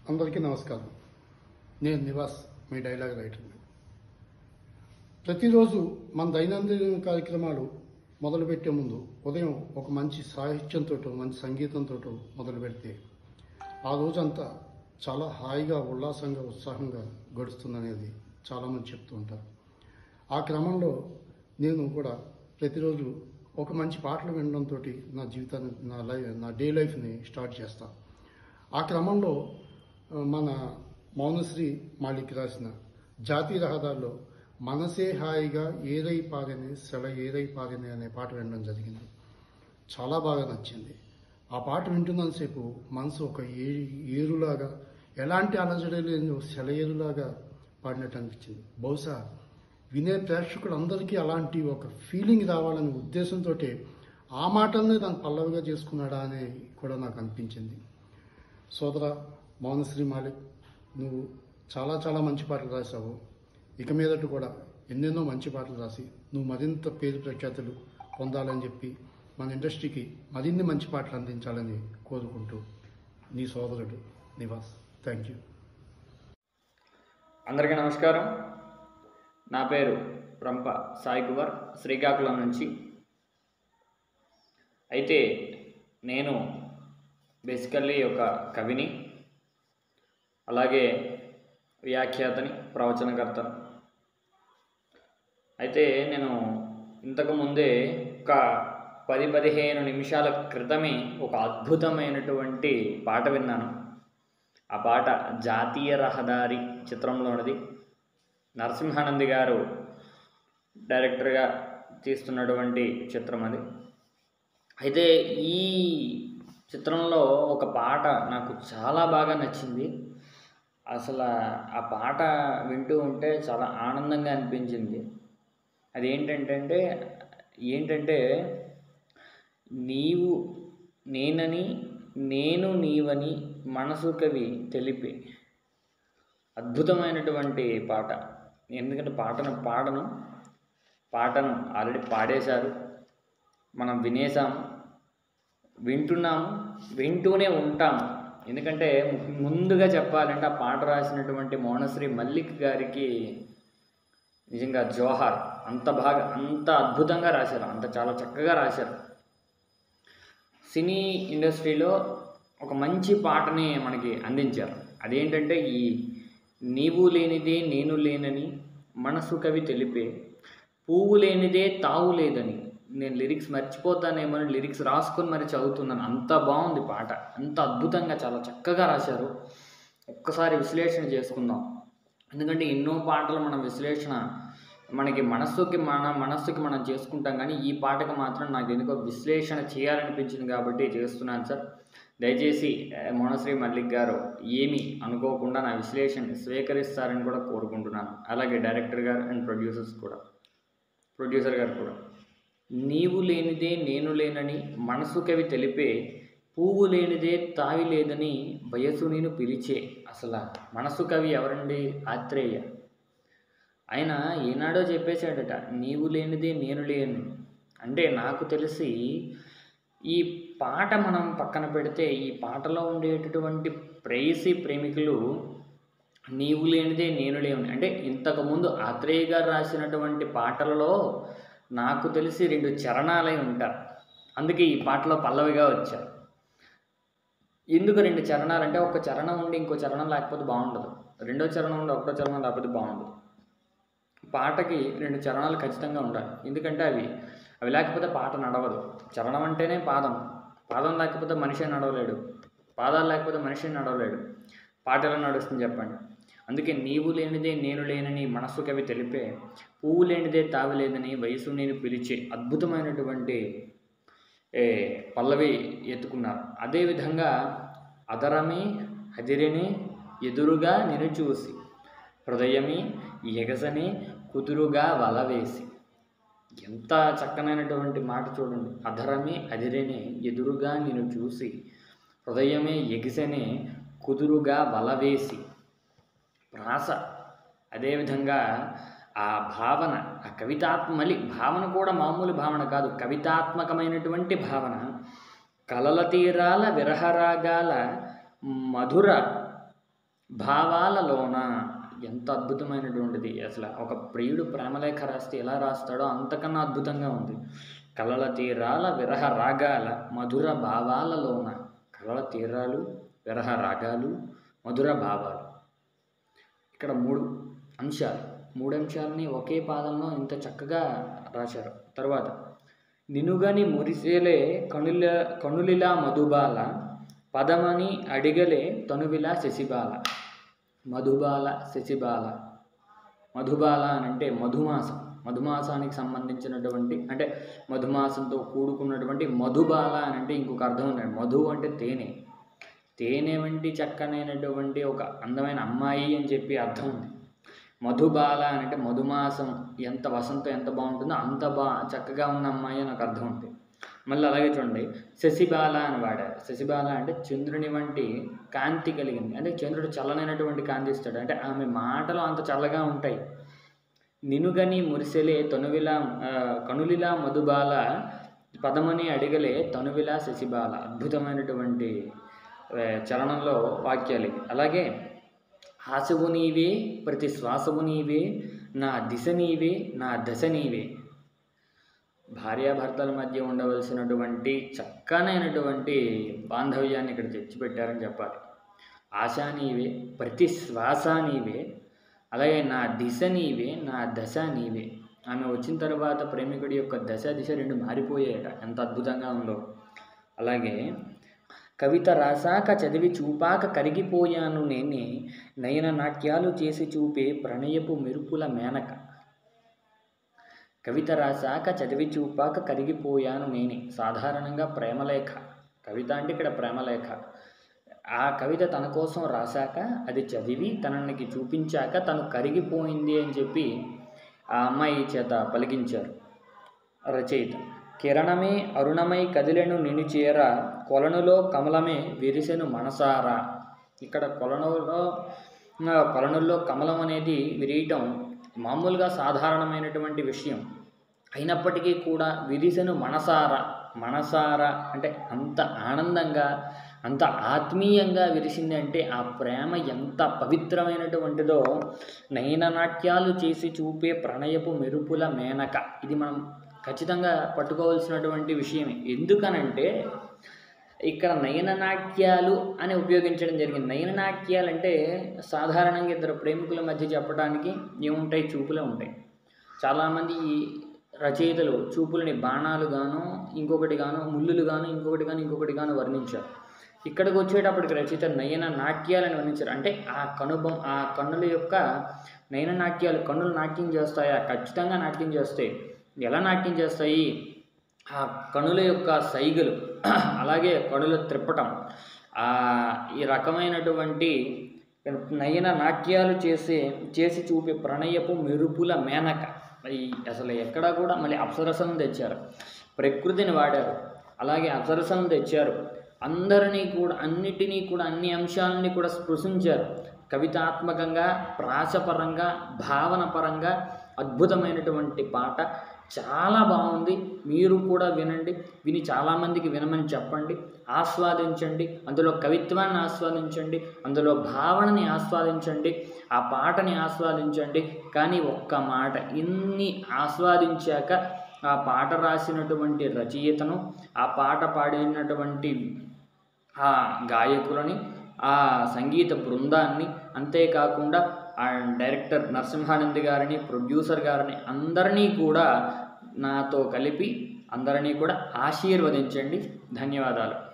అందరికీ నమస్కారం నేను నివాస్ మీ డైలాగ్ రైటర్ని ప్రతిరోజు మన దైనందిన కార్యక్రమాలు మొదలుపెట్టే ముందు ఉదయం ఒక మంచి సాహిత్యంతో మంచి సంగీతంతో మొదలు పెడితే ఆ రోజంతా చాలా హాయిగా ఉల్లాసంగా ఉత్సాహంగా గడుస్తుందనేది చాలామంది చెప్తూ ఉంటారు ఆ క్రమంలో నేను కూడా ప్రతిరోజు ఒక మంచి పాటలు వినడంతో నా జీవితాన్ని నా లైఫ్ నా డే లైఫ్ని స్టార్ట్ చేస్తాను ఆ క్రమంలో ఆ, మన మౌనశ్రీ మాలిక్ రాసిన జాతీయ రహదారిలో మనసే హాయిగా ఏదై పారని సెల ఏదై పారని అనే పాట వినడం జరిగింది చాలా బాగా నచ్చింది ఆ పాట వింటున్నంతసేపు మనసు ఒక ఏ ఏరులాగా ఎలాంటి అలజడి లేని ఒక సెలయేరులాగా పాడినట్టు అనిపించింది బహుశా వినే ప్రేక్షకులందరికీ అలాంటి ఒక ఫీలింగ్ రావాలనే ఉద్దేశంతో ఆ మాటలనే దాన్ని పల్లవిగా చేసుకున్నాడా అని కూడా నాకు అనిపించింది సోదర మౌనశ్రీ మాలిక్ నువ్వు చాలా చాలా మంచి పాటలు రాసావు ఇక మీదట కూడా ఎన్నెన్నో మంచి పాటలు రాసి నువ్వు మరింత పేరు ప్రఖ్యాతులు పొందాలని చెప్పి మన ఇండస్ట్రీకి మరిన్ని మంచి పాటలు అందించాలని కోరుకుంటూ నీ సోదరుడు నివాస్ థ్యాంక్ యూ అందరికీ నమస్కారం నా పేరు రంప సాయి కుమార్ శ్రీకాకుళం నుంచి అయితే నేను బేసికల్లీ ఒక కవిని అలాగే వ్యాఖ్యాతని ప్రవచనకర్తను అయితే నేను ఇంతకు ముందే ఒక పది పదిహేను నిమిషాల క్రితమే ఒక అద్భుతమైనటువంటి పాట విన్నాను ఆ పాట జాతీయ రహదారి చిత్రంలోనిది నరసింహానంది గారు డైరెక్టర్గా తీస్తున్నటువంటి చిత్రం అది అయితే ఈ చిత్రంలో ఒక పాట నాకు చాలా బాగా నచ్చింది అసలు ఆ పాట వింటూ ఉంటే చాలా ఆనందంగా అనిపించింది అది ఏంటంటే ఏంటంటే నీవు నేనని నేను నీవని మనసు కవి తెలిపే అద్భుతమైనటువంటి పాట ఎందుకంటే పాటను పాడను పాటను ఆల్రెడీ పాడేశారు మనం వినేసాము వింటున్నాము వింటూనే ఉంటాము ఎందుకంటే ముందుగా చెప్పాలంటే ఆ పాట రాసినటువంటి మౌనశ్రీ మల్లిక్ గారికి నిజంగా జోహార్ అంత బాగా అంత అద్భుతంగా రాశారు అంత చాలా చక్కగా రాశారు సినీ ఇండస్ట్రీలో ఒక మంచి పాటని మనకి అందించారు అదేంటంటే ఈ నీవు లేనిదే నేను లేనని మనసు కవి తెలిపే పువ్వు లేనిదే తావు లేదని నేను లిరిక్స్ మర్చిపోతానేమో లిరిక్స్ రాసుకొని మరి చదువుతున్నాను అంత బాగుంది పాట అంత అద్భుతంగా చాలా చక్కగా రాశారు ఒక్కసారి విశ్లేషణ చేసుకుందాం ఎందుకంటే ఎన్నో పాటలు మనం విశ్లేషణ మనకి మనస్సుకి మన మనస్సుకి మనం చేసుకుంటాం కానీ ఈ పాటకు మాత్రం నాకు ఎందుకో విశ్లేషణ చేయాలనిపించింది కాబట్టి చేస్తున్నాను సార్ దయచేసి ఆ, మోనశ్రీ మల్లిక్ గారు ఏమీ అనుకోకుండా నా విశ్లేషణ స్వీకరిస్తారని కూడా కోరుకుంటున్నాను అలాగే డైరెక్టర్ గారు అండ్ ప్రొడ్యూసర్స్ కూడా ప్రొడ్యూసర్ గారు కూడా నీవు లేనిదే నేను లేనని మనసు కవి తెలిపే పువ్వు లేనిదే తావి లేదని వయసు నేను పిలిచే అసలు మనసు కవి ఎవరండి ఆత్రేయ ఆయన ఏనాడో చెప్పేశాడట నీవు లేనిదే నేను లేను అంటే నాకు తెలిసి ఈ పాట మనం పక్కన పెడితే ఈ పాటలో ఉండేటటువంటి ప్రేయసి ప్రేమికులు నీవు లేనిదే నేను లేవు అంటే ఇంతకుముందు ఆత్రేయ గారు రాసినటువంటి పాటలలో నాకు తెలిసి రెండు చరణాలై ఉంటారు అందుకే ఈ పాటలో పల్లవిగా వచ్చారు ఎందుకు రెండు చరణాలు అంటే ఒక చరణం ఉండి ఇంకో చరణం లేకపోతే బాగుండదు రెండో చరణం ఉండి ఒకటో చరణం లేకపోతే బాగుండదు పాటకి రెండు చరణాలు ఖచ్చితంగా ఉండాలి ఎందుకంటే అవి అవి లేకపోతే పాట నడవదు చరణం అంటేనే పాదం పాదం లేకపోతే మనిషి నడవలేడు పాదాలు లేకపోతే మనిషి నడవలేడు పాట ఎలా నడుస్తుంది చెప్పండి అందుకే నీవు లేనిదే నేను లేనని మనస్సు కవి తెలిపే పువ్వు లేనిదే తావి లేదని వయసు నేను పిలిచే అద్భుతమైనటువంటి ఏ, పల్లవి ఎత్తుకున్నారు అదేవిధంగా అదరమే అదిరిని ఎదురుగా నిన్ను చూసి హృదయమే ఎగసని కుదురుగా వలవేసి ఎంత చక్కనైనటువంటి మాట చూడండి అధరమే అదిరేనే ఎదురుగా నిన్ను చూసి హృదయమే ఎగిసనే కుదురుగా వలవేసి ప్రాస అదేవిధంగా ఆ భావన ఆ కవితాత్మ మళ్ళీ భావన కూడా మామూలు భావన కాదు కవితాత్మకమైనటువంటి భావన కలల తీరాల విరహరాగాల మధుర భావాలలోన ఎంత అద్భుతమైనటువంటిది అసలు ఒక ప్రియుడు ప్రేమలేఖ రాస్తే ఎలా రాస్తాడో అంతకన్నా అద్భుతంగా ఉంది కలల తీరాల విరహ రాగాల మధుర భావాలలోన కలల తీరాలు విరహ రాగాలు మధుర భావాలు ఇక్కడ మూడు అంశాలు మూడు అంశాలని ఒకే పాదంలో ఇంత చక్కగా రాశారు తర్వాత నినుగని మురిసేలే కనుల కనులిలా మధుబాల పదమని అడిగలే తనువిలా శశిబాల మధుబాల శశిబాల మధుబాల అని అంటే మధుమాసం మధుమాసానికి సంబంధించినటువంటి అంటే మధుమాసంతో కూడుకున్నటువంటి మధుబాల అని అంటే ఇంకొక అర్థం ఉంది మధు అంటే తేనె తేనె వంటి చక్కనైనటువంటి ఒక అందమైన అమ్మాయి అని చెప్పి అర్థం ఉంది మధుబాల అని అంటే మధుమాసం ఎంత వసంతం ఎంత బాగుంటుందో అంత బా చక్కగా ఉన్న అమ్మాయి అని నాకు అర్థం ఉంది మళ్ళీ అలాగే చూడండి శశిబాల అని వాడారు శశిబాల అంటే చంద్రుని వంటి కాంతి కలిగింది అంటే చంద్రుడు చల్లనైనటువంటి కాంతి ఇస్తాడు అంటే ఆమె మాటలు అంత చల్లగా ఉంటాయి నినుగని మురిసెలే తనువిలా ఆ, కనులిలా మధుబాల పదమని అడిగలే తనువిలా శశిబాల అద్భుతమైనటువంటి ఆ, చరణంలో వాక్యాలు ఇవి. అలాగే ఆశవు నీవే ప్రతి శ్వాసవు నీవే నా దిశ నీవే నా దశ నీవే భార్యాభర్తల మధ్య ఉండవలసినటువంటి చక్కనైనటువంటి బాంధవ్యాన్ని ఇక్కడ తెచ్చిపెట్టారని చెప్పాలి ఆశ నీవే ప్రతి శ్వాస నీవే అలాగే నా దిశ నీవే నా దశ నీవే ఆమె వచ్చిన తర్వాత ప్రేమికుడి యొక్క దశ దిశ రెండు మారిపోయాయట ఎంత అద్భుతంగా ఉందో అలాగే కవిత రాసాక చదివి చూపాక కరిగిపోయాను నేనే నయన నాట్యాలు చేసి చూపే ప్రణయపు మెరుపుల మేనక కవిత రాసాక చదివి చూపాక కరిగిపోయాను నేనే సాధారణంగా ప్రేమలేఖ కవిత అంటే ఇక్కడ ప్రేమలేఖ ఆ కవిత తన కోసం రాశాక అది చదివి తనకి చూపించాక తను కరిగిపోయింది అని చెప్పి ఆ అమ్మాయి చేత పలికించారు రచయిత కిరణమే అరుణమై కదిలెను నిన్ను చేర కొలనులో కమలమే విరిసెను మనసారా ఇక్కడ కొలనులో ఆ, కొలనుల్లో కమలం అనేది విరియటం మామూలుగా సాధారణమైనటువంటి విషయం అయినప్పటికీ కూడా విరిసెను మనసారా మనసారా అంటే అంత ఆనందంగా అంత ఆత్మీయంగా విరిసింది అంటే ఆ ప్రేమ ఎంత పవిత్రమైనటువంటిదో నయననాట్యాలు చేసి చూపే ప్రణయపు మెరుపుల మేనక ఇది మనం ఖచ్చితంగా పట్టుకోవాల్సినటువంటి విషయమే ఎందుకనంటే ఇక్కడ నయననాట్యాలు అని ఉపయోగించడం జరిగింది నయననాట్యాలు అంటే సాధారణంగా ఇద్దరు ప్రేమికుల మధ్య చెప్పడానికి ఏముంటాయి చూపులే ఉంటాయి చాలామంది రచయితలు చూపులని బాణాలు గాను ఇంకొకటి గాను ముళ్ళులు గాను ఇంకొకటి గాను ఇంకొకటి గాను వర్ణించారు ఇక్కడికి వచ్చేటప్పటికి రచయిత నయన నాట్యాలని వర్ణించారు అంటే ఆ కనుబం ఆ కన్నుల యొక్క నయన నాట్యాలు కన్నులు నాట్యం చేస్తాయా ఖచ్చితంగా నాట్యం చేస్తాయి ఎలా నాట్యం చేస్తాయి ఆ కనుల యొక్క సైగలు అలాగే కనులు త్రిప్పటం ఆ ఈ రకమైనటువంటి నయన నాట్యాలు చేసే చేసి చూపే ప్రణయపు మెరుపుల మేనక ఈ అసలు ఎక్కడా కూడా మళ్ళీ అప్సరసను తెచ్చారు ప్రకృతిని వాడారు అలాగే అప్సరసను తెచ్చారు అందరినీ కూడా అన్నిటినీ కూడా అన్ని అంశాలని కూడా స్పృశించారు కవితాత్మకంగా ప్రాసపరంగా భావన పరంగా అద్భుతమైనటువంటి పాట చాలా బాగుంది మీరు కూడా వినండి విని చాలామందికి వినమని చెప్పండి ఆస్వాదించండి అందులో కవిత్వాన్ని ఆస్వాదించండి అందులో భావనని ఆస్వాదించండి ఆ పాటని ఆస్వాదించండి కానీ ఒక్క మాట ఇన్ని ఆస్వాదించాక ఆ పాట రాసినటువంటి రచయితను ఆ పాట పాడినటువంటి ఆ గాయకులని ఆ సంగీత బృందాన్ని అంతేకాకుండా ఆ డైరెక్టర్ నరసింహానంద్ గారిని ప్రొడ్యూసర్ గారిని అందరినీ కూడా నాతో కలిపి అందరినీ కూడా ఆశీర్వదించండి ధన్యవాదాలు